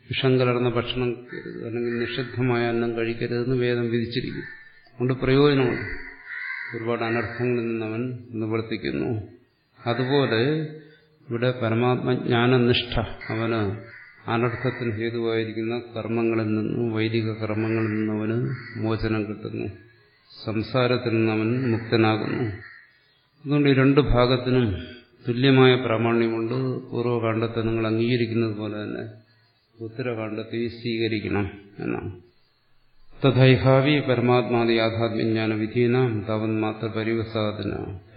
വിഷം കലർന്ന ഭക്ഷണം കഴിക്കരുത് അല്ലെങ്കിൽ നിഷിദ്ധമായ അന്നം കഴിക്കരുതെന്ന് വേദം വിധിച്ചിരിക്കും അതുകൊണ്ട് പ്രയോജനമുണ്ട് ഒരുപാട് അനർത്ഥങ്ങളിൽ നിന്ന് അവൻ നിവർത്തിക്കുന്നു അതുപോലെ ഇവിടെ പരമാത്മജ്ഞാനനിഷ്ഠ അവന് അനർത്ഥത്തിന് ഹേതുവായിരിക്കുന്ന കർമ്മങ്ങളിൽ നിന്നും വൈദിക കർമ്മങ്ങളിൽ നിന്നും അവന് മോചനം കിട്ടുന്നു സംസാരത്തിൽ നിന്ന് അവൻ മുക്തനാകുന്നു അതുകൊണ്ട് ഈ രണ്ട് ഭാഗത്തിനും തുല്യമായ പ്രാമാണ്യമുണ്ട് പൂർവ്വകാണ്ഡത്തെ നിങ്ങൾ അംഗീകരിക്കുന്നത് പോലെ തന്നെ ഉത്തരകാണ്ഡത്തെ സ്വീകരിക്കണം എന്നാണ് തഥൈഹാവി പരമാത്മാതി യാഥാത്മ്യജ്ഞാന വിധീനാം താവൻ മാത്ര പര്യവസാദന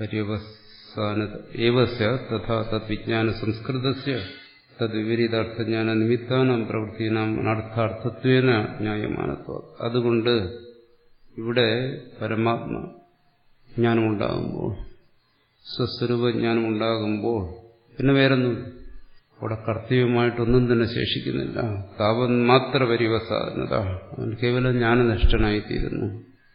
പര്യവസാന ഏവസ്യ തഥാ തദ്വിജ്ഞാന സംസ്കൃതസ്യ തദ്വിപരീതാർത്ഥജ്ഞാന നിമിത്താനാം പ്രവൃത്തിനാം അനർത്ഥാർത്ഥത്വേന ന്യായമാനത്വ അതുകൊണ്ട് ഇവിടെ പരമാത്മ ജ്ഞാനം ഉണ്ടാകുമ്പോൾ സ്വസ്വരൂപജ്ഞാനം ഉണ്ടാകുമ്പോൾ പിന്നെ വേറൊന്നുമില്ല അവിടെ കർത്തവ്യമായിട്ടൊന്നും തന്നെ ശേഷിക്കുന്നില്ല താപം മാത്ര പരിവസാധനത അവൻ കേവലം ജ്ഞാനനിഷ്ഠനായിത്തീരുന്നു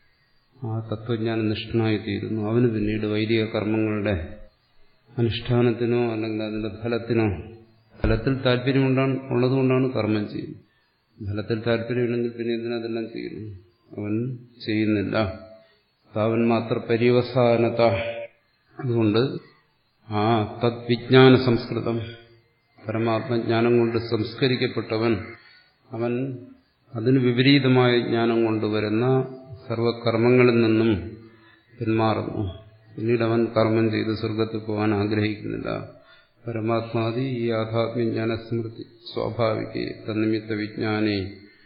ആ തത്വജ്ഞാനനിഷ്ഠനായിത്തീരുന്നു അവന് പിന്നീട് വൈദിക കർമ്മങ്ങളുടെ അനുഷ്ഠാനത്തിനോ അല്ലെങ്കിൽ അതിന്റെ ഫലത്തിനോ ഫലത്തിൽ താല്പര്യമുണ്ടാണ് ഉള്ളതുകൊണ്ടാണ് കർമ്മം ചെയ്യുന്നത് ഫലത്തിൽ താല്പര്യമില്ലെങ്കിൽ പിന്നെ എന്തിനതെല്ലാം ചെയ്യുന്നു അവൻ ചെയ്യുന്നില്ല താവൻ മാത്ര പര്യവസാനത അതുകൊണ്ട് ആ തദ്വിജ്ഞാന സംസ്കൃതം പരമാത്മജ്ഞാനം കൊണ്ട് സംസ്കരിക്കപ്പെട്ടവൻ അവൻ അതിന് വിപരീതമായ ജ്ഞാനം കൊണ്ടുവരുന്ന സർവകർമ്മങ്ങളിൽ നിന്നും പിന്മാറുന്നു പിന്നീട് അവൻ കർമ്മം ചെയ്ത് സ്വർഗത്തിൽ പോകാൻ ആഗ്രഹിക്കുന്നില്ല പരമാത്മാതി ഈ ആധ്യാത്മിജ്ഞാന സ്മൃതി സ്വാഭാവിക തന്നിമിത്ത വിജ്ഞാനെ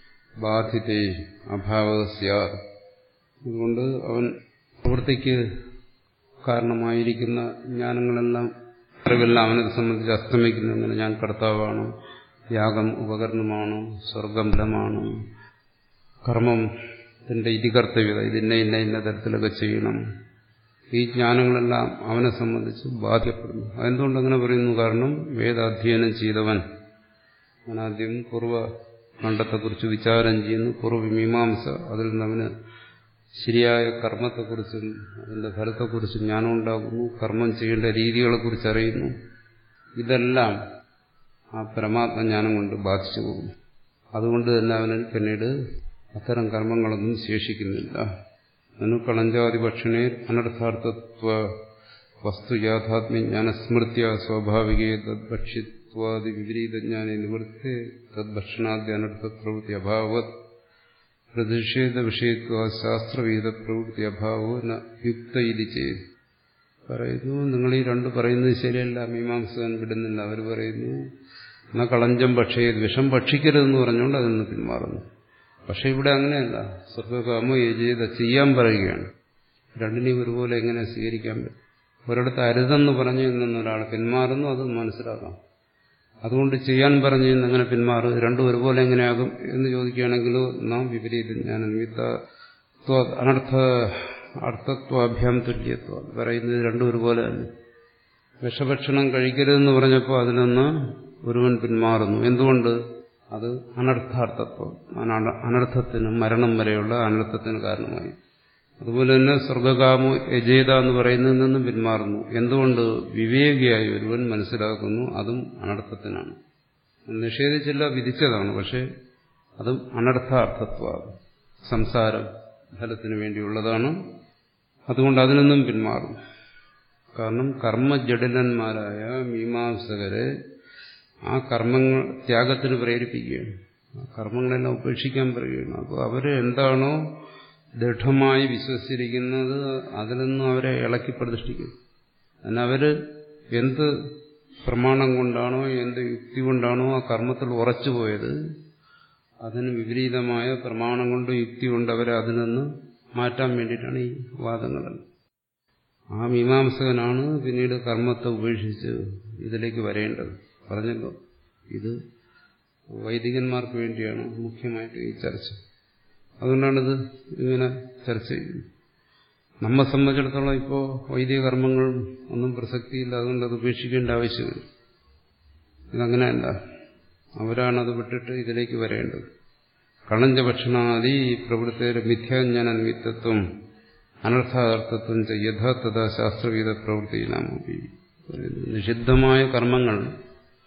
ബാധിതേ അഭാവസ്യ അതുകൊണ്ട് അവൻ പ്രവൃത്തിക്ക് കാരണമായിരിക്കുന്ന ജ്ഞാനങ്ങളെല്ലാം അറിവെല്ലാം അവനെ സംബന്ധിച്ച് അസ്തമിക്കുന്നു ഇങ്ങനെ ഞാൻ കർത്താവാണ് യാഗം ഉപകരണമാണ് സ്വർഗം ഫലമാണ് കർമ്മത്തിന്റെ ഇതികർത്തവ്യത ഇതിന്നെ ഇന്ന ഇന്ന തരത്തിലൊക്കെ ചെയ്യണം ഈ ജ്ഞാനങ്ങളെല്ലാം അവനെ സംബന്ധിച്ച് ബാധ്യപ്പെടുന്നു അതെന്തുകൊണ്ട് അങ്ങനെ പറയുന്നു കാരണം വേദാധ്യയനം ചെയ്തവൻ അവനാദ്യം പൂർവ്വ ഖണ്ഡത്തെക്കുറിച്ച് വിചാരം ചെയ്യുന്നു പൂർവ്വമീമാംസ അതിൽ നിന്ന് അവന് ശരിയായ കർമ്മത്തെക്കുറിച്ചും അതിന്റെ ഫലത്തെക്കുറിച്ചും ജ്ഞാനം ഉണ്ടാകുന്നു കർമ്മം ചെയ്യേണ്ട രീതികളെക്കുറിച്ച് അറിയുന്നു ഇതെല്ലാം ആ പരമാത്മജ്ഞാനം കൊണ്ട് ബാധിച്ചു പോകുന്നു അതുകൊണ്ട് തന്നെ അവന് പിന്നീട് അത്തരം കർമ്മങ്ങളൊന്നും ശേഷിക്കുന്നില്ല അനു കളഞ്ചാതിപക്ഷണേ അനർത്ഥാർത്ഥത്വ വസ്തു യാഥാത്മ്യജ്ഞാന സ്മൃത്യ സ്വാഭാവിക തദ്ഭക്ഷിത്വാദി വിപരീതജ്ഞാനെ നിവൃത്തി തദ്ഭക്ഷണാദ്യ അനർത്ഥ പ്രവൃത്തി അഭാവത് പ്രതിഷേധ വിഷയത്വ ശാസ്ത്രവിഹിത പ്രവൃത്തി അഭാവോ യുക്ത ഇത് ചെയ്തു പറയുന്നു നിങ്ങൾ ഈ രണ്ട് പറയുന്നത് ശരിയല്ല മീമാംസകൻ വിടുന്നില്ല അവർ പറയുന്നു എന്നാ കളഞ്ചം പക്ഷേ വിഷം ഭക്ഷിക്കരുതെന്ന് പറഞ്ഞുകൊണ്ട് അതിൽ നിന്ന് പിന്മാറുന്നു പക്ഷെ ഇവിടെ അങ്ങനെയല്ല സ്വർഗകാമോ യജീത ചെയ്യാൻ പറയുകയാണ് രണ്ടിനെയും ഒരുപോലെ എങ്ങനെ സ്വീകരിക്കാൻ പറ്റും ഒരിടത്ത് അരുതെന്ന് പറഞ്ഞു എന്നൊരാൾ പിന്മാറുന്നു അത് മനസ്സിലാക്കാം അതുകൊണ്ട് ചെയ്യാൻ പറഞ്ഞു എങ്ങനെ പിന്മാറും രണ്ടും ഒരുപോലെ എങ്ങനെയാകും എന്ന് ചോദിക്കുകയാണെങ്കിലോ നാം വിപരീത ജ്ഞാന നിമിത്ത അനർത്ഥ അർത്ഥത്വാഭ്യാം തുല്യത്വ പറയുന്നത് രണ്ടും ഒരുപോലെ തന്നെ വിഷഭക്ഷണം കഴിക്കരുതെന്ന് പറഞ്ഞപ്പോൾ അതിൽ നിന്ന് ഒരുവൻ പിന്മാറുന്നു എന്തുകൊണ്ട് അത് അനർത്ഥാർത്ഥത്വം അനർത്ഥത്തിന് മരണം വരെയുള്ള അനർത്ഥത്തിന് കാരണമായി അതുപോലെ തന്നെ സ്വർഗകാമോ യജേത എന്ന് പറയുന്നതിൽ നിന്നും പിന്മാറുന്നു എന്തുകൊണ്ട് വിവേകിയായി ഒരുവൻ മനസ്സിലാക്കുന്നു അതും അനർത്ഥത്തിനാണ് നിഷേധിച്ചില്ല വിധിച്ചതാണ് പക്ഷെ അതും അനർത്ഥാർത്ഥത്വം സംസാരം ഫലത്തിന് വേണ്ടിയുള്ളതാണ് അതുകൊണ്ട് അതിൽ നിന്നും പിന്മാറും കാരണം കർമ്മജടിലന്മാരായ മീമാംസകരെ ആ കർമ്മങ്ങൾ ത്യാഗത്തിന് പ്രേരിപ്പിക്കുകയാണ് ആ കർമ്മങ്ങളെല്ലാം ഉപേക്ഷിക്കാൻ പറയുകയാണ് അപ്പോൾ അവർ എന്താണോ ദൃഢമായി വിശ്വസിച്ചിരിക്കുന്നത് അതിൽ നിന്നും അവരെ ഇളക്കി പ്രതിഷ്ഠിക്കും എന്നാൽ അവർ എന്ത് പ്രമാണം കൊണ്ടാണോ എന്ത് യുക്തി കൊണ്ടാണോ ആ കർമ്മത്തിൽ ഉറച്ചുപോയത് അതിന് വിപരീതമായ പ്രമാണം കൊണ്ട് യുക്തി കൊണ്ട് അവരെ അതിൽ നിന്ന് മാറ്റാൻ വേണ്ടിയിട്ടാണ് ഈ വാദങ്ങൾ ആ മീമാംസകനാണ് പിന്നീട് കർമ്മത്തെ ഉപേക്ഷിച്ച് ഇതിലേക്ക് വരേണ്ടത് പറഞ്ഞല്ലോ ഇത് വൈദികന്മാർക്ക് വേണ്ടിയാണ് മുഖ്യമായിട്ട് ഈ ചർച്ച അതുകൊണ്ടാണിത് ഇങ്ങനെ ചർച്ച ചെയ്യുന്നത് നമ്മെ സംബന്ധിച്ചിടത്തോളം ഇപ്പോൾ വൈദിക കർമ്മങ്ങൾ ഒന്നും പ്രസക്തിയില്ല അതുകൊണ്ട് അത് ഉപേക്ഷിക്കേണ്ട ആവശ്യമില്ല ഇതങ്ങനെയല്ല അവരാണത് വിട്ടിട്ട് ഇതിലേക്ക് വരേണ്ടത് കണഞ്ച ഭക്ഷണാദി പ്രവൃത്തിയുടെ മിഥ്യാജ്ഞാന നിമിത്തത്വം അനർത്ഥാർത്ഥത്വം യഥാർത്ഥത ശാസ്ത്രവീത പ്രവൃത്തിയിലാമി നിഷിദ്ധമായ കർമ്മങ്ങൾ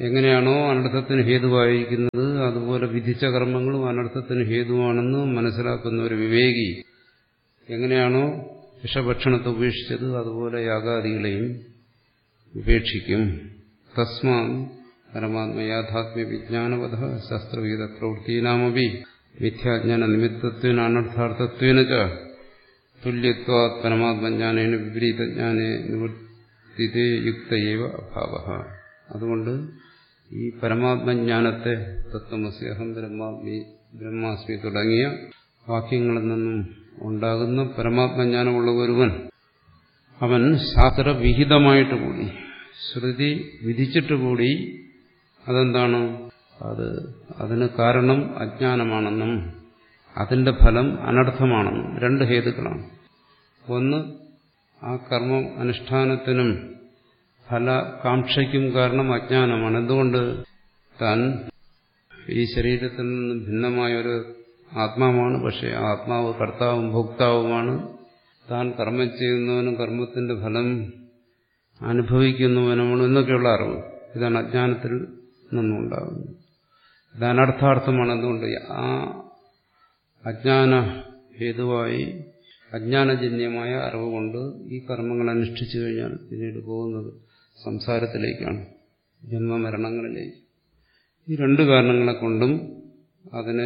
എങ്ങനെയാണോ അനർത്ഥത്തിന് ഹേതുവായിരിക്കുന്നത് അതുപോലെ വിധിച്ച കർമ്മങ്ങളും അനർത്ഥത്തിന് ഹേതുവാണെന്ന് മനസ്സിലാക്കുന്ന ഒരു വിവേകി എങ്ങനെയാണോ വിഷഭക്ഷണത്തെ ഉപേക്ഷിച്ചത് അതുപോലെ യാഗാദികളെയും ഉപേക്ഷിക്കും തസ്മാ പരമാത്മ യാഥാത്മ്യ വിജ്ഞാനവധ ശസ്ത്രവിധ പ്രവൃത്തിനാമപി മിഥ്യാജ്ഞാന നിമിത്തത്വേന അനർത്ഥാർത്ഥത്വേന ച തുല്യത്വാത് പരമാത്മജ്ഞാനേന വിപരീതജ്ഞാനെ നിവർത്തിതേ യുക്തയേവ അഭാവ അതുകൊണ്ട് ഈ പരമാത്മജ്ഞാനത്തെ തത്വമസി അഹം ബ്രഹ്മാസ്മി ബ്രഹ്മാസ്മി തുടങ്ങിയ വാക്യങ്ങളിൽ നിന്നും ഉണ്ടാകുന്ന പരമാത്മജ്ഞാനമുള്ള ഒരുവൻ അവൻ ശാസ്ത്രവിഹിതമായിട്ട് കൂടി ശ്രുതി വിധിച്ചിട്ട് കൂടി അതെന്താണ് അത് അതിന് കാരണം അജ്ഞാനമാണെന്നും അതിന്റെ ഫലം അനർത്ഥമാണെന്നും രണ്ട് ഹേതുക്കളാണ് ഒന്ന് ആ കർമ്മം അനുഷ്ഠാനത്തിനും ഫലകാംക്ഷയ്ക്കും കാരണം അജ്ഞാനമാണ് എന്തുകൊണ്ട് താൻ ഈ ശരീരത്തിൽ നിന്ന് ഭിന്നമായ ഒരു ആത്മാവാണ് പക്ഷെ ആ ആത്മാവ് കർത്താവും ഭോക്താവുമാണ് താൻ കർമ്മം ചെയ്യുന്നവനും കർമ്മത്തിന്റെ ഫലം അനുഭവിക്കുന്നവനുമാണ് എന്നൊക്കെയുള്ള അറിവ് ഇതാണ് അജ്ഞാനത്തിൽ നിന്നുണ്ടാകുന്നത് ഇത് അനർത്ഥാർത്ഥമാണ് എന്തുകൊണ്ട് ആ അജ്ഞാന ഹേതുവായി അജ്ഞാനജന്യമായ അറിവ് കൊണ്ട് ഈ കർമ്മങ്ങൾ അനുഷ്ഠിച്ചു കഴിഞ്ഞാൽ പിന്നീട് പോകുന്നത് സംസാരത്തിലേക്കാണ് ജന്മമരണങ്ങളിലേക്ക് ഈ രണ്ട് കാരണങ്ങളെ കൊണ്ടും അതിനെ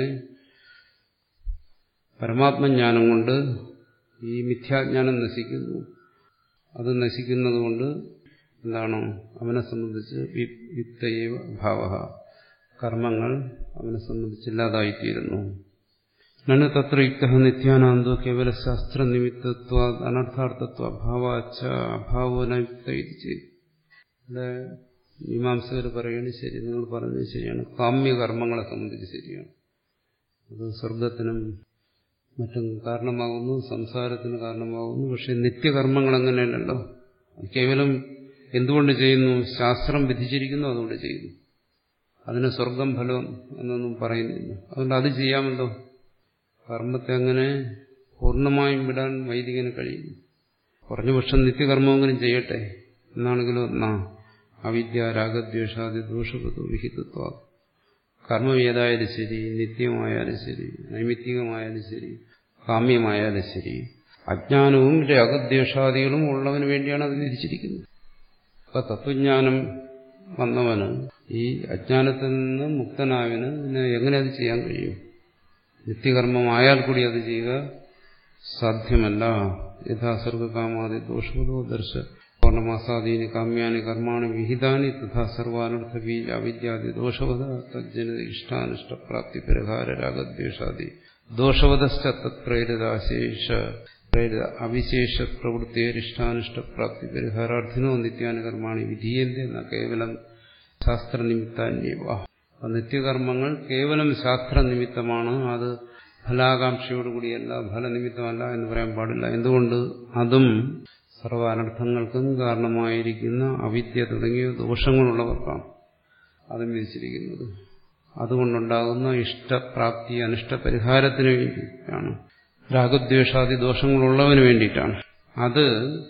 പരമാത്മജ്ഞാനം കൊണ്ട് ഈ മിഥ്യാജ്ഞാനം നശിക്കുന്നു അത് നശിക്കുന്നത് കൊണ്ട് എന്താണ് അവനെ സംബന്ധിച്ച് യുക്തയേവ ഭാവ കർമ്മങ്ങൾ അവനെ സംബന്ധിച്ചില്ലാതായിത്തീരുന്നു നന് തത്ര യുക്ത നിത്യാനന്ദോ കേവല ശാസ്ത്രനിമിത്തത്വ അനർത്ഥാർത്ഥത്വ അഭാവാച്ച അഭാവോനയുക്ത ഇവിടെ മീമാംസകർ പറയുന്നത് ശരി നിങ്ങൾ പറഞ്ഞത് ശരിയാണ് കാമ്യകർമ്മങ്ങളെ സംബന്ധിച്ച് ശരിയാണ് അത് സ്വർഗത്തിനും മറ്റും കാരണമാകുന്നു സംസാരത്തിന് കാരണമാകുന്നു പക്ഷെ നിത്യകർമ്മങ്ങൾ അങ്ങനെയല്ലല്ലോ കേവലം എന്തുകൊണ്ട് ചെയ്യുന്നു ശാസ്ത്രം വിധിച്ചിരിക്കുന്നു അതുകൊണ്ട് ചെയ്യുന്നു അതിന് സ്വർഗം ഫലം എന്നൊന്നും പറയുന്നില്ല അതുകൊണ്ട് അത് ചെയ്യാമല്ലോ കർമ്മത്തെ അങ്ങനെ പൂർണ്ണമായും വിടാൻ വൈദികന് കഴിയും കുറഞ്ഞ പക്ഷം നിത്യകർമ്മമെങ്കിലും ചെയ്യട്ടെ എന്നാണെങ്കിലും എന്നാ അവിദ്യ രാഗദ്വേഷാദി ദോഷപതു വിഹിതത്വ കർമ്മം ഏതായാലും ശരി നിത്യമായാലും ശരി നൈമിത്തികമായാലും ശരി കാമ്യമായാലും ശരി അജ്ഞാനവും രാഗദ്വേഷാദികളും ഉള്ളവന് വേണ്ടിയാണ് അത് വിധിച്ചിരിക്കുന്നത് അപ്പൊ തത്വജ്ഞാനം വന്നവന് ഈ അജ്ഞാനത്തിൽ നിന്ന് മുക്തനായവന് പിന്നെ എങ്ങനെ അത് ചെയ്യാൻ കഴിയും നിത്യകർമ്മമായാൽ കൂടി അത് ചെയ്യുക സാധ്യമല്ല യഥാസർഗകാമാതി ദോഷമതോ ദർശ പൗർണമാസാദീനി കാമ്യാനി കർമാണി വിഹിതാനി തഥാ സർവാനർത്ഥ ബീജ അവിദ്യാദി ദോഷവത തജ്ജന ഇഷ്ടാനിഷ്ടപ്രാപ്തി പരിഹാര രാഗദ്വേഷാദി ദോഷവതശ്ച തത്പ്രേരിതാശേഷ പ്രേരിത അവിശേഷ പ്രവൃത്തിയിഷ്ടാനിഷ്ടപ്രാപ്തി പരിഹാരാർത്ഥിനോ നിത്യാനി കർമാണി വിധീയന്തെ എന്ന കേവലം ശാസ്ത്രനിമിത്താന്യവ നിത്യകർമ്മങ്ങൾ കേവലം ശാസ്ത്രനിമിത്തമാണ് അത് ഫലാകാംക്ഷയോടുകൂടിയല്ല ഫലനിമിത്തമല്ല എന്ന് പറയാൻ പാടില്ല എന്തുകൊണ്ട് അതും സർവ അനർത്ഥങ്ങൾക്കും കാരണമായിരിക്കുന്ന അവിദ്യ തുടങ്ങിയ ദോഷങ്ങളുള്ളവർക്കാണ് അതും വിധിച്ചിരിക്കുന്നത് അതുകൊണ്ടുണ്ടാകുന്ന ഇഷ്ടപ്രാപ്തി അനിഷ്ടപരിഹാരത്തിന് വേണ്ടിയിട്ടാണ് രാഗദ്വേഷാദി ദോഷങ്ങളുള്ളവന് വേണ്ടിയിട്ടാണ് അത്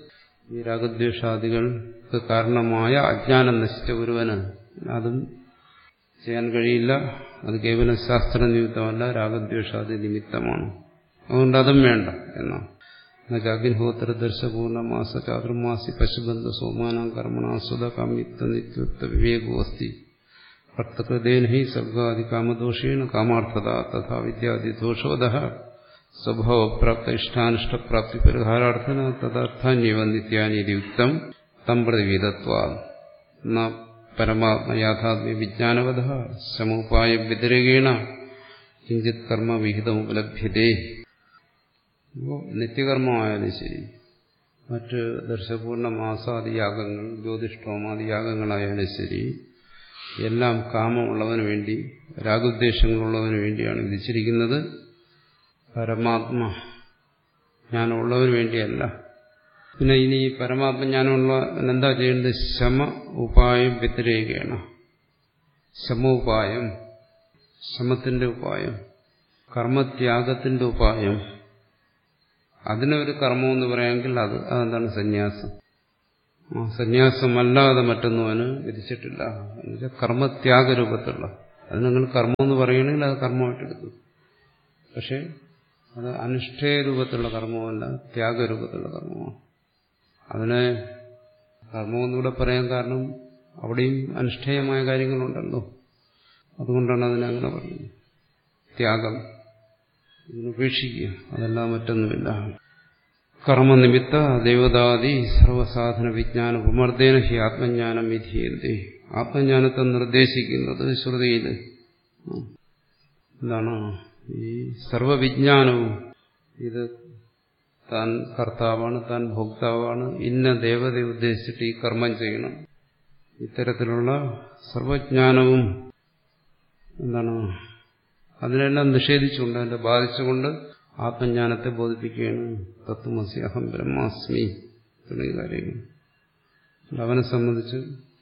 ഈ രാഗദ്വേഷാദികൾക്ക് കാരണമായ അജ്ഞാനം നശിച്ച ഒരുവന് അതും ചെയ്യാൻ കഴിയില്ല അത് കേവലം ശാസ്ത്ര നിമിത്തമല്ല രാഗദ്വേഷാദി നിമിത്തമാണ് അതുകൊണ്ട് അതും വേണ്ട എന്നാണ് അഗ്നിഹോത്ര ദർശപൂർണമാസ ചാതുർമാസി പശുബന്ധ സോമാനാം കർമ്മണാസ്വത കാമ്യത്വ നിത്യത്വ വിവേകോസ്തി ഭക്തകൃതേന ഹി സർഗാദി കാമദോഷേണ കാമാർത്ഥത തഥാ വിദ്യാദി ദോഷവത സ്വഭാവപ്രാപ്ത ഇഷ്ടാനിഷ്ടപ്രാപ്തി പരിഹാരാർത്ഥന തദർത്ഥാന്യവ നിത്യാനീതി യുക്തം തം പ്രതിവിധത്വ പരമാത്മയാഥാത്മ്യ വിജ്ഞാനവത സമുപായ വ്യതിരകേണ കിഞ്ചിത് കർമ്മ വിഹിതമുപലഭ്യതേ അപ്പോൾ നിത്യകർമ്മമായാലും ശരി മറ്റ് ദർശപൂർണ്ണ മാസാദി യാഗങ്ങൾ ജ്യോതിഷ്ഠോമാദി യാഗങ്ങളായാലും ശരി എല്ലാം കാമമുള്ളവന് വേണ്ടി രാഗോദ്ദേശങ്ങളുള്ളവന് വേണ്ടിയാണ് വിധിച്ചിരിക്കുന്നത് പരമാത്മ ജ്ഞാനമുള്ളവന് വേണ്ടിയല്ല പിന്നെ ഇനി പരമാത്മജ്ഞാനമുള്ള എന്താ ചെയ്യേണ്ടത് ശമ ഉപായം വ്യതിരേകയാണ് ശമോപായം ശമത്തിന്റെ ഉപായം കർമ്മത്യാഗത്തിന്റെ ഉപായം അതിനൊരു കർമ്മം എന്ന് പറയാമെങ്കിൽ അത് അതെന്താണ് സന്യാസം ആ സന്യാസമല്ലാതെ മറ്റൊന്നും അവന് വിധിച്ചിട്ടില്ല എന്നുവെച്ചാൽ കർമ്മത്യാഗ രൂപത്തിലുള്ള അത് നിങ്ങൾ കർമ്മം എന്ന് പറയുകയാണെങ്കിൽ അത് കർമ്മമായിട്ടെടുത്തു പക്ഷെ അത് അനുഷ്ഠേയ രൂപത്തിലുള്ള കർമ്മമല്ല ത്യാഗരൂപത്തിലുള്ള കർമ്മമാണ് അതിനെ കർമ്മമെന്നൂടെ പറയാൻ കാരണം അവിടെയും അനുഷ്ഠേയമായ കാര്യങ്ങളുണ്ടല്ലോ അതുകൊണ്ടാണ് അതിനെ അങ്ങനെ പറഞ്ഞത് ത്യാഗം ഇതിനുപേക്ഷിക്കുക അതെല്ലാം മറ്റൊന്നുമില്ല കർമ്മനിമിത്ത ദേവതാദി സർവസാധന വിജ്ഞാന ഉപമർദ്ദേന ഹി ആത്മജ്ഞാനം വിധിയന്തേ ആത്മജ്ഞാനത്തെ നിർദ്ദേശിക്കുന്നത് ശ്രുതിയിൽ എന്താണ് ഈ സർവവിജ്ഞാനവും ഇത് താൻ കർത്താവാണ് താൻ ഭോക്താവാണ് ഇന്ന ദേവതയെ ഉദ്ദേശിച്ചിട്ട് ഈ കർമ്മം ചെയ്യണം ഇത്തരത്തിലുള്ള സർവജ്ഞാനവും എന്താണ് അതിനെല്ലാം നിഷേധിച്ചുകൊണ്ട് അതിനെ ബാധിച്ചുകൊണ്ട് ആത്മജ്ഞാനത്തെ ബോധിപ്പിക്കുകയാണ് തത്വമസി അഹം ബ്രഹ്മാസ്മി തുടങ്ങിയ കാര്യങ്ങൾ അവനെ സംബന്ധിച്ച്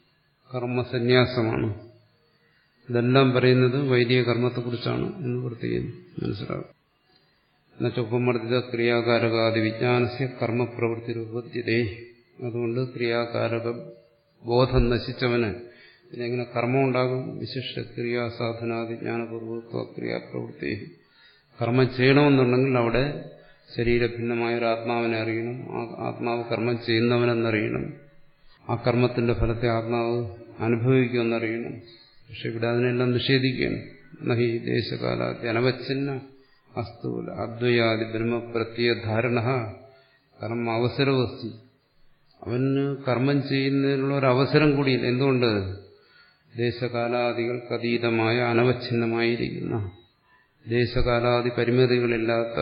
കർമ്മസന്യാസമാണ് ഇതെല്ലാം പറയുന്നത് വൈദിക കർമ്മത്തെക്കുറിച്ചാണ് എന്ന് പ്രത്യേകം മനസ്സിലാകും എന്നുവെച്ചൊപ്പമർദ്ദിത ക്രിയാകാരകാദി വിജ്ഞാനസ്യ കർമ്മപ്രവൃത്തി രൂപത്തിയതേ അതുകൊണ്ട് ക്രിയാകാരക ബോധം നശിച്ചവന് പിന്നെങ്ങനെ കർമ്മം ഉണ്ടാകും വിശിഷ്ട ക്രിയാസാധനാദി ജ്ഞാനപൂർവത്വ ക്രിയാപ്രവൃത്തി കർമ്മം ചെയ്യണമെന്നുണ്ടെങ്കിൽ അവിടെ ശരീരഭിന്നമായ ഒരു ആത്മാവിനെ അറിയണം ആ ആത്മാവ് കർമ്മം ചെയ്യുന്നവനെന്നറിയണം ആ കർമ്മത്തിന്റെ ഫലത്തെ ആത്മാവ് അനുഭവിക്കുമെന്നറിയണം പക്ഷെ ഇവിടെ അതിനെല്ലാം നിഷേധിക്കുകയാണ് നഹി ദേശകാലാത്തി അനവച്ഛിന്ന അസ്തുല അദ്വയാദി ബ്രഹ്മപ്രത്യ ധാരണ കർമ്മ അവസരവസ്തി അവന് കർമ്മം ചെയ്യുന്നതിനുള്ള ഒരു അവസരം കൂടിയില്ല എന്തുകൊണ്ട് ദേശകാലാദികൾക്ക് അതീതമായ അനവച്ഛിന്നമായിരിക്കുന്ന ദേശകാലാദി പരിമിതികളില്ലാത്ത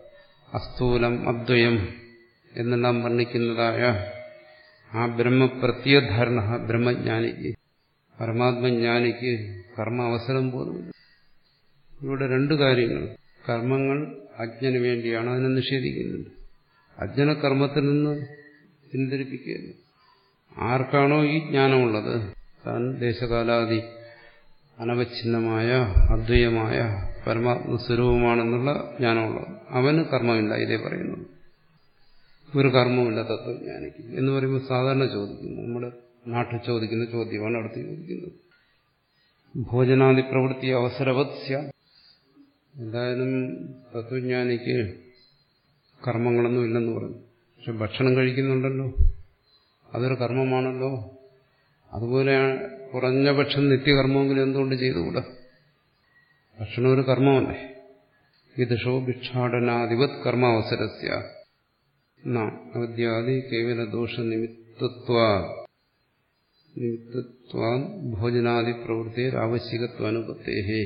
അസ്ഥൂലം അദ്വയം എന്നെല്ലാം വർണ്ണിക്കുന്നതായ ആ ബ്രഹ്മപ്രത്യധാരണ ബ്രഹ്മജ്ഞാനിക്ക് പരമാത്മജ്ഞാനിക്ക് കർമ്മ അവസരം പോലുമില്ല ഇവിടെ രണ്ട് കാര്യങ്ങൾ കർമ്മങ്ങൾ അജ്ഞന് വേണ്ടിയാണ് അതിനെ നിഷേധിക്കുന്നുണ്ട് അജ്ഞന കർമ്മത്തിൽ നിന്ന് പിന്തിരിപ്പിക്കുകയല്ല ആർക്കാണോ ഈ ജ്ഞാനമുള്ളത് താൻ ദേശകാലാദി അനവച്ഛിന്നമായ അദ്വൈതമായ പരമാത്മസ്വരൂപമാണെന്നുള്ള ജ്ഞാനമുള്ളത് അവന് കർമ്മമില്ല ഇതേ പറയുന്നത് ഒരു കർമ്മമില്ല തത്വജ്ഞാനിക്ക് എന്ന് പറയുമ്പോൾ സാധാരണ ചോദിക്കുന്നു നമ്മുടെ നാട്ടിൽ ചോദിക്കുന്ന ചോദ്യമാണ് അടുത്ത് ചോദിക്കുന്നത് ഭോജനാദി പ്രവൃത്തി അവസരവത് എന്തായാലും തത്വജ്ഞാനിക്ക് കർമ്മങ്ങളൊന്നും ഇല്ലെന്ന് പറഞ്ഞു പക്ഷെ ഭക്ഷണം കഴിക്കുന്നുണ്ടല്ലോ അതൊരു കർമ്മമാണല്ലോ അതുപോലെ കുറഞ്ഞ പക്ഷം നിത്യകർമ്മമെങ്കിലും എന്തുകൊണ്ട് ചെയ്തുകൂടാ ഭക്ഷണം ഒരു കർമ്മമല്ലേ വിദുഷോ ഭിക്ഷാടനാധിപത് കർമാവസരസ്യ അവിദ്യാദി കേവല ദോഷ നിമിത്തത്വ നിമിത്തത്വ ഭോജനാദി പ്രവൃത്തി ആവശ്യകത്വാനുപത്തേഹേ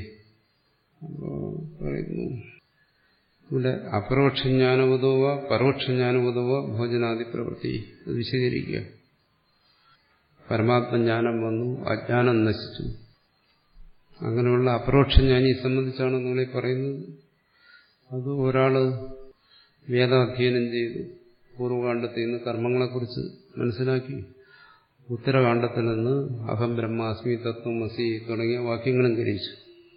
പറയുന്നു ഇവിടെ അപരോക്ഷജ്ഞാനവതോവ പരോക്ഷജ്ഞാനവതോവ ഭോജനാദി പ്രവൃത്തി അത് വിശദീകരിക്കുക പരമാത്മജ്ഞാനം വന്നു അജ്ഞാനം നശിച്ചു അങ്ങനെയുള്ള അപരോക്ഷജ്ഞാനിയെ സംബന്ധിച്ചാണ് നമ്മളീ പറയുന്നത് അത് ഒരാള് വേദാധ്യയനം ചെയ്തു പൂർവ്വകാണ്ഡത്തിൽ നിന്ന് കർമ്മങ്ങളെക്കുറിച്ച് മനസ്സിലാക്കി ഉത്തരകാണ്ഡത്തിൽ നിന്ന് അഹം ബ്രഹ്മാസ്മി തത്വമസി തുടങ്ങിയ വാക്യങ്ങളും ഗ്രഹിച്ചു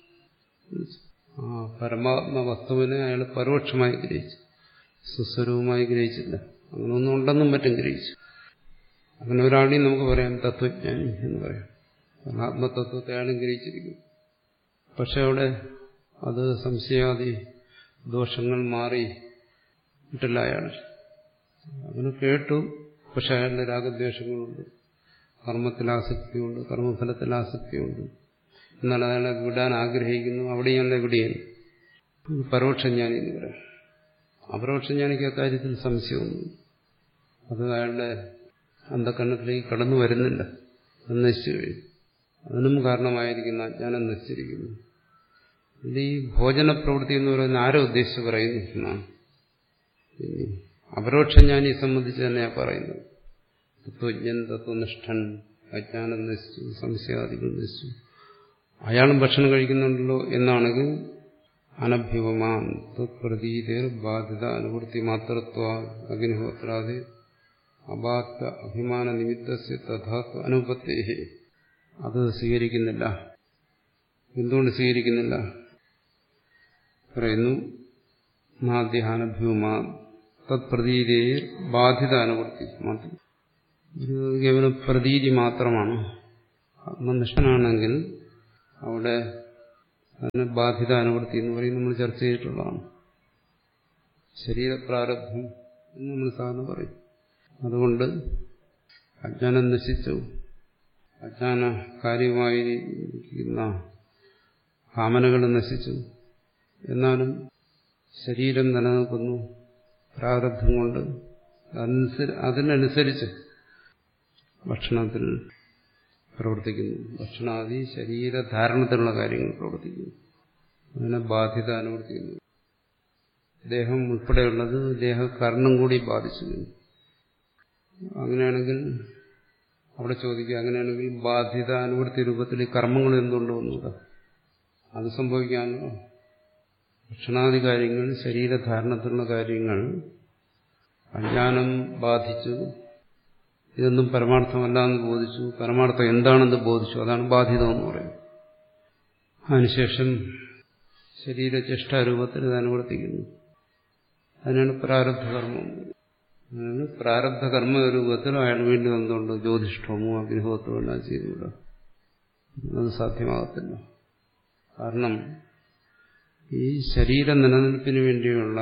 ആ പരമാത്മ വസ്തുവിനെ അയാൾ പരോക്ഷമായി ഗ്രഹിച്ചു സുസ്വരൂപമായി ഗ്രഹിച്ചില്ല അങ്ങനെ ഒന്നും ഉണ്ടെന്നും മറ്റും ഗ്രഹിച്ചു അങ്ങനെ ഒരാളെയും നമുക്ക് പറയാം തത്വജ്ഞാനി എന്ന് പറയാം ആത്മതത്വത്തെ അയാളും ഗ്രഹിച്ചിരിക്കും പക്ഷെ അവിടെ അത് സംശയാദി ദോഷങ്ങൾ മാറി ഇട്ടില്ല അയാൾ അങ്ങനെ കേട്ടു പക്ഷെ അയാളുടെ രാഗദ്വേഷങ്ങളുണ്ട് കർമ്മത്തിൽ ആസക്തിയുണ്ട് കർമ്മഫലത്തിൽ ആസക്തിയുണ്ട് എന്നാൽ അയാളെ വിടാൻ ആഗ്രഹിക്കുന്നു അവിടെയല്ല എവിടെയാണ് പരോക്ഷജ്ഞാനി എന്ന് പറയാം അപരോക്ഷജ്ഞാനിക്ക് അക്കാര്യത്തിൽ സംശയമൊന്നും അത് അയാളുടെ അന്ധക്കരണത്തിലേക്ക് കടന്നു വരുന്നില്ല അത് നശിച്ചു കഴിഞ്ഞു അതിനും കാരണമായിരിക്കുന്ന അജ്ഞാനം നശിച്ചിരിക്കുന്നു ഇത് ഈ ഭോജന പ്രവൃത്തി എന്ന് പറയുന്ന ആരോ ഉദ്ദേശിച്ച് പറയുന്നു എന്നാണ് അപരോക്ഷജ്ഞാനിയെ സംബന്ധിച്ച് തന്നെയാണ് പറയുന്നത് തത്വജ്ഞൻ തത്വനിഷ്ഠൻ അജ്ഞാനം നശിച്ചു സംശയാദികൾ നശിച്ചു അയാളും ഭക്ഷണം കഴിക്കുന്നുണ്ടല്ലോ എന്നാണെങ്കിൽ അനഭ്യുപമാൻ തത്പ്രതീതേർ ബാധ്യത അനുവൃത്തി മാത്രത്വ അഗ്നിഹോത്രാദി അബാധ അഭിമാന നിമിത്തസ്യ തഥാത്വ അനുപത്തേഹി അത് സ്വീകരിക്കുന്നില്ല എന്തുകൊണ്ട് സ്വീകരിക്കുന്നില്ല പറയുന്നു നാദ്യഹാനഭ്യൂമാ തത്പ്രതീതേർ ബാധിത അനുവൃത്തി മാത്രം ഒരു കേവലം പ്രതീതി മാത്രമാണ് ആത്മനിഷ്ഠനാണെങ്കിൽ അവിടെ അതിന് ബാധ്യത അനുവൃത്തി എന്ന് പറയും നമ്മൾ ചർച്ച ചെയ്തിട്ടുള്ളതാണ് ശരീരപ്രാരബ്ധം എന്ന് നമ്മൾ സാധാരണ പറയും അതുകൊണ്ട് അജ്ഞാനം നശിച്ചു അജ്ഞാന കാര്യമായിരിക്കുന്ന കാമനകൾ നശിച്ചു എന്നാലും ശരീരം നിലനിൽക്കുന്നു പ്രാരബ്ധം കൊണ്ട് അതിനനുസരിച്ച് ഭക്ഷണത്തിൽ പ്രവർത്തിക്കുന്നു ഭക്ഷണാദി ശരീരധാരണത്തിലുള്ള കാര്യങ്ങൾ പ്രവർത്തിക്കുന്നു അതിനെ ബാധ്യത അനുവർത്തിക്കുന്നു ദേഹം ഉൾപ്പെടെയുള്ളത് ദേഹകർണം കൂടി ബാധിച്ചു അങ്ങനെയാണെങ്കിൽ അവിടെ ചോദിക്കുക അങ്ങനെയാണെങ്കിൽ ബാധ്യത അനുവർത്തി രൂപത്തിൽ കർമ്മങ്ങൾ എന്തുകൊണ്ട് വന്നൂടാ അത് സംഭവിക്കാമല്ലോ ഭക്ഷണാദി കാര്യങ്ങൾ ശരീരധാരണത്തിലുള്ള കാര്യങ്ങൾ അജ്ഞാനം ബാധിച്ചു ഇതൊന്നും പരമാർത്ഥമല്ല എന്ന് ബോധിച്ചു പരമാർത്ഥം എന്താണെന്ന് ബോധിച്ചു അതാണ് ബാധിതം എന്ന് പറയുന്നത് അതിനുശേഷം ശരീരചേഷ്ടാരൂപത്തിൽ ഇത് അനുവർത്തിക്കുന്നു അതിനാണ് പ്രാരബ്ധകർമ്മം അതായത് പ്രാരബ്ധകർമ്മ രൂപത്തിൽ അയാൾ വീണ്ടും എന്തുകൊണ്ട് ജ്യോതിഷ്ഠമോ അഗ്നിഹോത്രമോ എല്ലാം ചെയ്തുകൂടാ അത് സാധ്യമാകത്തില്ല കാരണം ഈ ശരീര നിലനിൽപ്പിന് വേണ്ടിയുള്ള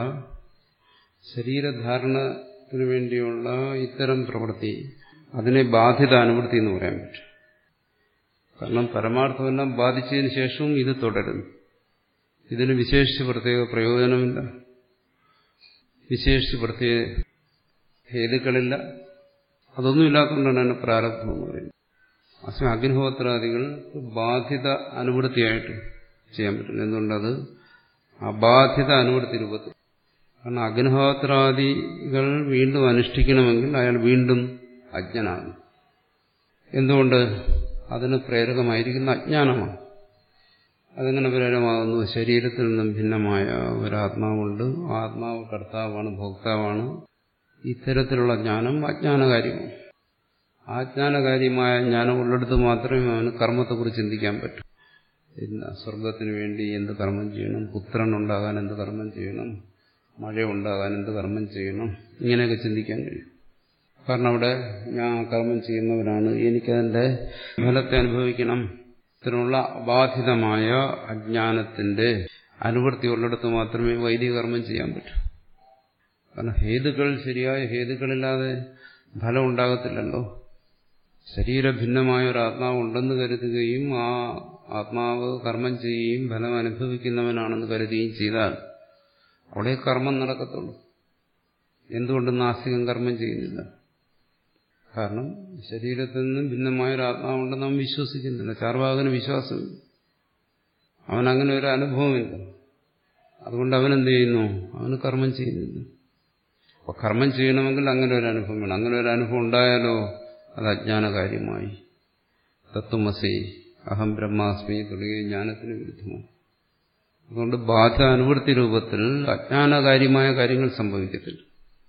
ശരീരധാരണത്തിന് വേണ്ടിയുള്ള ഇത്തരം പ്രവൃത്തി അതിനെ ബാധ്യത അനുവൃത്തി എന്ന് പറയാൻ പറ്റും കാരണം പരമാർത്ഥമെല്ലാം ബാധിച്ചതിന് ശേഷവും ഇത് തുടരുന്നു ഇതിന് വിശേഷിച്ച് പ്രത്യേക പ്രയോജനമില്ല വിശേഷിച്ച് പ്രത്യേക ഹേതുക്കളില്ല അതൊന്നും ഇല്ലാത്തതുകൊണ്ടാണ് അതിന് പ്രാരബ്ധം എന്ന് പറയുന്നത് അസമയം അഗ്നിഹോത്രാദികൾ ബാധ്യത അനുവൃത്തിയായിട്ട് ചെയ്യാൻ പറ്റില്ല എന്തുകൊണ്ടത് അബാധിത അനുവൃത്തി രൂപത്തിൽ കാരണം അഗ്നിഹോത്രാദികൾ വീണ്ടും അനുഷ്ഠിക്കണമെങ്കിൽ അയാൾ വീണ്ടും അജ്ഞനാണ് എന്തുകൊണ്ട് അതിന് പ്രേരകമായിരിക്കുന്ന അജ്ഞാനമാണ് അതെങ്ങനെ പ്രേരകമാകുന്നു ശരീരത്തിൽ നിന്നും ഭിന്നമായ ഒരാത്മാവുണ്ട് ആത്മാവ് കർത്താവാണ് ഭോക്താവാണ് ഇത്തരത്തിലുള്ള ജ്ഞാനം അജ്ഞാനകാര്യമാണ് ആജ്ഞാനകാര്യമായ ജ്ഞാനം ഉള്ളിടത്ത് മാത്രമേ അവന് കർമ്മത്തെക്കുറിച്ച് ചിന്തിക്കാൻ പറ്റൂ ഇല്ല സ്വർഗത്തിന് വേണ്ടി എന്ത് കർമ്മം ചെയ്യണം പുത്രൻ ഉണ്ടാകാൻ എന്ത് കർമ്മം ചെയ്യണം മഴ ഉണ്ടാകാൻ എന്ത് കർമ്മം ചെയ്യണം ഇങ്ങനെയൊക്കെ ചിന്തിക്കാൻ കഴിയും കാരണം അവിടെ ഞാൻ കർമ്മം ചെയ്യുന്നവരാണ് എനിക്കതിൻ്റെ ഫലത്തെ അനുഭവിക്കണം ഇത്തരമുള്ള അബാധിതമായ അജ്ഞാനത്തിന്റെ അനുവൃത്തി ഉള്ളിടത്ത് മാത്രമേ വൈദിക കർമ്മം ചെയ്യാൻ പറ്റൂ കാരണം ഹേതുക്കൾ ശരിയായ ഹേതുക്കളില്ലാതെ ഫലം ഉണ്ടാകത്തില്ലല്ലോ ശരീരഭിന്നമായ ഒരു ആത്മാവ് ഉണ്ടെന്ന് കരുതുകയും ആ ആത്മാവ് കർമ്മം ചെയ്യുകയും ഫലം അനുഭവിക്കുന്നവനാണെന്ന് കരുതുകയും ചെയ്താൽ അവിടെ കർമ്മം നടക്കത്തുള്ളൂ എന്തുകൊണ്ട് നാസ്തികം കർമ്മം ചെയ്യുന്നില്ല കാരണം ശരീരത്തിൽ നിന്നും ഭിന്നമായ ഒരു ആത്മാവുണ്ടെന്ന് അവൻ വിശ്വസിക്കുന്നില്ല ചാർവാകന് വിശ്വാസമില്ല അവനങ്ങനെ ഒരു അനുഭവമില്ല അതുകൊണ്ട് അവനെന്ത് ചെയ്യുന്നു അവന് കർമ്മം ചെയ്യുന്നില്ല അപ്പൊ കർമ്മം ചെയ്യണമെങ്കിൽ അങ്ങനെ ഒരു അനുഭവം വേണം അങ്ങനെ ഒരു അനുഭവം ഉണ്ടായാലോ അത് അജ്ഞാനകാര്യമായി തത്വമസി അഹം ബ്രഹ്മാസ്മി തുടങ്ങിയ ജ്ഞാനത്തിന് വിരുദ്ധമാണ് അതുകൊണ്ട് ബാധ അനുവൃത്തി രൂപത്തിൽ അജ്ഞാനകാര്യമായ കാര്യങ്ങൾ സംഭവിക്കത്തില്ല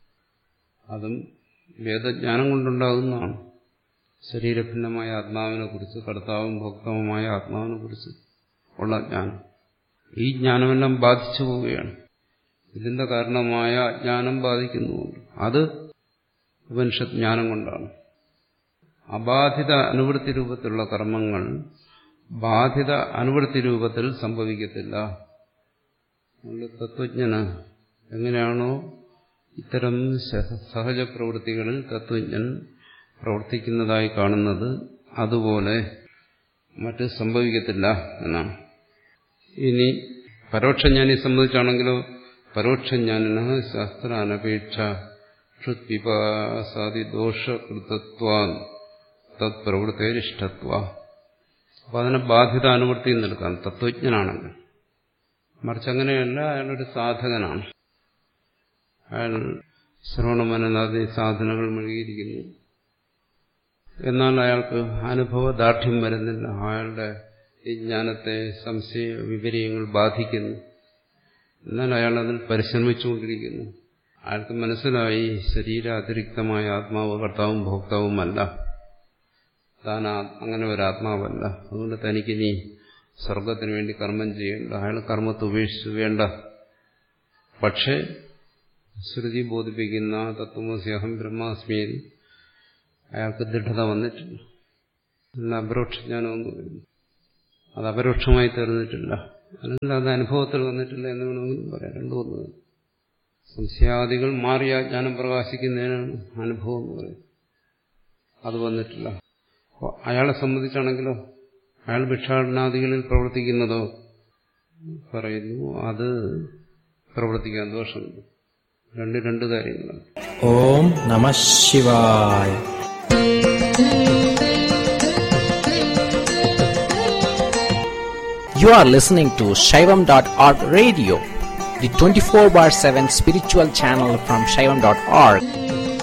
അതും വേദജ്ഞാനം കൊണ്ടുണ്ടാകുന്നതാണ് ശരീരഭിന്നമായ ആത്മാവിനെ കുറിച്ച് കർത്താവും ഭോക്താവുമായ ആത്മാവിനെ കുറിച്ച് ഉള്ള ജ്ഞാനം ഈ ജ്ഞാനമെല്ലാം ബാധിച്ചു പോവുകയാണ് ഇതിന്റെ കാരണമായ അജ്ഞാനം ബാധിക്കുന്നുമുണ്ട് അത് ഉപനിഷത്ത് ജ്ഞാനം കൊണ്ടാണ് അബാധിത അനുവൃത്തി രൂപത്തിലുള്ള കർമ്മങ്ങൾ ബാധിത അനുവൃത്തി രൂപത്തിൽ സംഭവിക്കത്തില്ല തത്വജ്ഞന് എങ്ങനെയാണോ ഇത്തരം സഹജ പ്രവൃത്തികളിൽ തത്വജ്ഞൻ പ്രവർത്തിക്കുന്നതായി കാണുന്നത് അതുപോലെ മറ്റ് സംഭവിക്കത്തില്ല എന്നാണ് ഇനി പരോക്ഷജ്ഞാനെ സംബന്ധിച്ചാണെങ്കിലോ പരോക്ഷജ്ഞാനിന ശാസ്ത്രാനപേക്ഷ ക്ഷുത്പിപാസാദി ദോഷകൃതത്വ തത് പ്രവൃത്തിയിഷ്ടത്വ അപ്പൊ അതിനെ ബാധ്യത അനുവൃത്തി എന്നെടുക്കാം തത്വജ്ഞനാണെങ്കിൽ മറിച്ച് അങ്ങനെയല്ല അയാളൊരു സാധകനാണ് അയാൾ ശ്രവണമനനാദി സാധനകൾ മുഴുകിയിരിക്കുന്നു എന്നാൽ അയാൾക്ക് അനുഭവ ദാർഢ്യം വരുന്നില്ല അയാളുടെ ഈ ജ്ഞാനത്തെ സംശയ വിപര്യങ്ങൾ ബാധിക്കുന്നു എന്നാൽ അയാൾ അതിൽ പരിശ്രമിച്ചുകൊണ്ടിരിക്കുന്നു അയാൾക്ക് മനസ്സിലായി ശരീര അതിരിക്തമായ ആത്മാവ് കർത്താവും ഭോക്താവുമല്ല താൻ അങ്ങനെ ഒരു ആത്മാവല്ല അതുകൊണ്ട് തനിക്കിനി സ്വർഗത്തിന് വേണ്ടി കർമ്മം ചെയ്യേണ്ട അയാൾ കർമ്മത്തെ ഉപേക്ഷിച്ചു വേണ്ട പക്ഷേ ശ്രുതി ബോധിപ്പിക്കുന്ന തത്വമസ്യഹം ബ്രഹ്മാസ്മിയിൽ അയാൾക്ക് ദൃഢത വന്നിട്ടില്ല അല്ല അപരോക്ഷജ്ഞാനം എന്ന് പറയുന്നു അത് അപരോക്ഷമായി തീർന്നിട്ടില്ല അല്ലെങ്കിൽ അത് അനുഭവത്തിൽ വന്നിട്ടില്ല എന്ന് വേണമെങ്കിലും പറയാം രണ്ടു ഒന്ന് സംശയാദികൾ മാറി ആ ജ്ഞാനം പ്രകാശിക്കുന്നതിനാണ് അനുഭവം എന്ന് പറയുന്നത് അത് വന്നിട്ടില്ല അപ്പോൾ അയാളെ സംബന്ധിച്ചാണെങ്കിലോ അയാൾ ഭിക്ഷാടനാദികളിൽ പ്രവർത്തിക്കുന്നതോ പറയുന്നു അത് പ്രവർത്തിക്കാൻ ദോഷമുണ്ട് രണ്ട് രണ്ട് കാര്യങ്ങളാണ് ഓം നമ ശിവായ You are listening to Shaivam.org radio, the 24 bar 7 spiritual channel from Shaivam.org.